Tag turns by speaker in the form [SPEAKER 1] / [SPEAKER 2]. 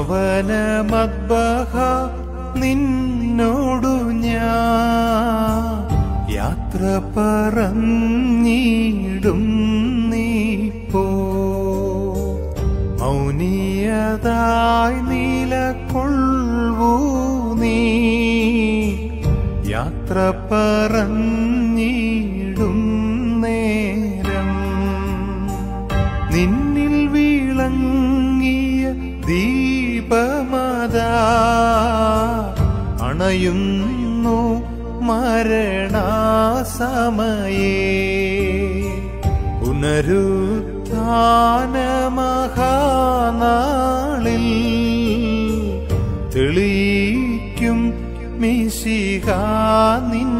[SPEAKER 1] ഭവന മദ്ബഹ നിന്നോടു ഞാൻ യാത്ര പറഞ്ഞിടും നീ പോ മൗനിയതായി നീലക്കൊള്ളൂ നീ യാത്ര പറഞ്ഞിടും നേരം നിന്നിൽ വിളങ്ങിയ ദീപമതാ അണയുന്നു മരണാസമയേ പുനരുത്ഥാന മഹാനാളിൽ തെളിയിക്കും മിശിക നിൻ